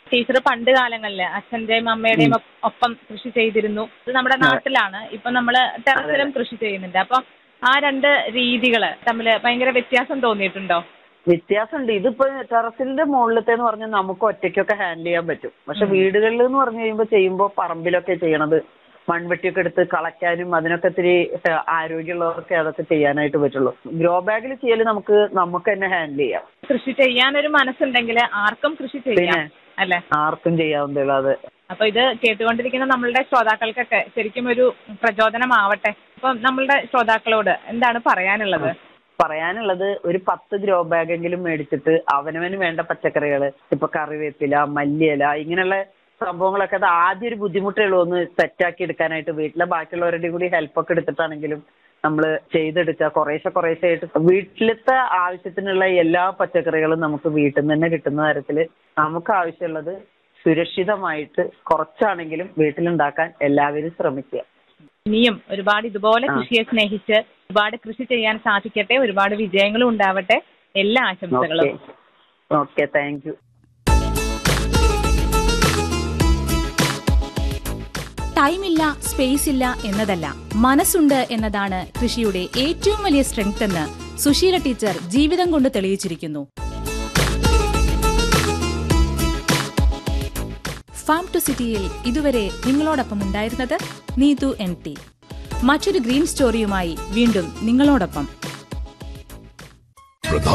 Teacher പണ്ട് കാലങ്ങളിൽ അച്ഛന്റെയും അമ്മയുടെയും ഒ- ഒപ്പം കൃഷി ചെയ്തിരുന്നു ഇത് നമ്മുടെ നാട്ടിലാണ് ഇപ്പൊ നമ്മള് ടെറസിലും കൃഷി ചെയ്യുന്നുണ്ട് അപ്പൊ ആ രണ്ട് രീതികള് തമ്മിൽ ഭയങ്കര വ്യത്യാസം തോന്നിയിട്ടുണ്ടോ വ്യത്യാസമുണ്ട് ഇതിപ്പോ ടെറസിന്റെ മുകളിലത്തെ എന്ന് പറഞ്ഞാൽ നമുക്ക് ഒറ്റയ്ക്കൊക്കെ ഹാൻഡിൽ ചെയ്യാൻ പറ്റും പക്ഷെ വീടുകളിൽ എന്ന് പറഞ്ഞു കഴിയുമ്പോൾ ചെയ്യുമ്പോൾ പറമ്പിലൊക്കെ ചെയ്യണത് മൺവെട്ടിയൊക്കെ എടുത്ത് കളയ്ക്കാനും അതിനൊക്കെ ഇത്തിരി ഏഹ്, ആരോഗ്യമുള്ളവർക്ക് അതൊക്കെ ചെയ്യാനായിട്ട് പറ്റുള്ളൂ ഗ്രോ ബാഗിൽ ചെയ്യൽ നമുക്ക് നമുക്ക് തന്നെ ഹാൻഡിൽ ചെയ്യാം കൃഷി ചെയ്യാനൊരു മനസ്സുണ്ടെങ്കിൽ ആർക്കും കൃഷി ചെയ്യാം പിന്നെ? അല്ലെ ആർക്കും ചെയ്യാവുന്നതേ അത് അപ്പൊ ഇത് കേട്ടുകൊണ്ടിരിക്കുന്ന നമ്മളുടെ ശ്രോതാക്കൾക്കൊക്കെ ശരിക്കും ഒരു പ്രചോദനമാവട്ടെ അപ്പൊ നമ്മളുടെ ശ്രോതാക്കളോട് എന്താണ് പറയാനുള്ളത് പറയാനുള്ളത് ഒരു പത്ത് ഗ്രോ ബാഗെങ്കിലും മേടിച്ചിട്ട് അവനവന് വേണ്ട പച്ചക്കറികൾ ഇപ്പൊ കറിവേപ്പില മല്ലിയില ഇങ്ങനെയുള്ള സംഭവങ്ങളൊക്കെ അത് ആദ്യം ഒരു ബുദ്ധിമുട്ടേ ഉള്ളൂ ഒന്ന് സെറ്റാക്കി എടുക്കാനായിട്ട് വീട്ടിലെ ബാക്കിയുള്ളവരുടെയും കൂടി ഹെൽപ്പൊക്കെ എടുത്തിട്ടാണെങ്കിലും നമ്മൾ ചെയ്തെടുക്കുക കുറേശ്ശെ കുറേശ്ശെ ആയിട്ട് വീട്ടിലത്തെ ആവശ്യത്തിനുള്ള എല്ലാ പച്ചക്കറികളും നമുക്ക് വീട്ടിൽ നിന്ന് തന്നെ കിട്ടുന്ന തരത്തിൽ നമുക്ക് ആവശ്യമുള്ളത് സുരക്ഷിതമായിട്ട് കുറച്ചാണെങ്കിലും വീട്ടിലുണ്ടാക്കാൻ എല്ലാവരും ശ്രമിക്കുക ഇനിയും ഒരുപാട് ഇതുപോലെ ആ. കൃഷിയെ സ്നേഹിച്ച് ഒരുപാട് കൃഷി ചെയ്യാൻ സാധിക്കട്ടെ ഒരുപാട് വിജയങ്ങളും ഉണ്ടാവട്ടെ എല്ലാ ആശംസകളും ഓക്കെ ഓക്കെ താങ്ക് യു ടൈമില്ല സ്പേസ് ഇല്ല എന്നതല്ല മനസ്സുണ്ട് എന്നതാണ് കൃഷിയുടെ ഏറ്റവും വലിയ സ്ട്രെങ്ത് എന്ന് സുശീല ടീച്ചർ ജീവിതം കൊണ്ട് തെളിയിച്ചിരിക്കുന്നു ഫാം ടു സിറ്റിയിൽ ഇതുവരെ നിങ്ങളോടൊപ്പം ഉണ്ടായിരുന്നത് നീതു എൻ ടി മറ്റൊരു ഗ്രീൻ സ്റ്റോറിയുമായി വീണ്ടും നിങ്ങളോടൊപ്പം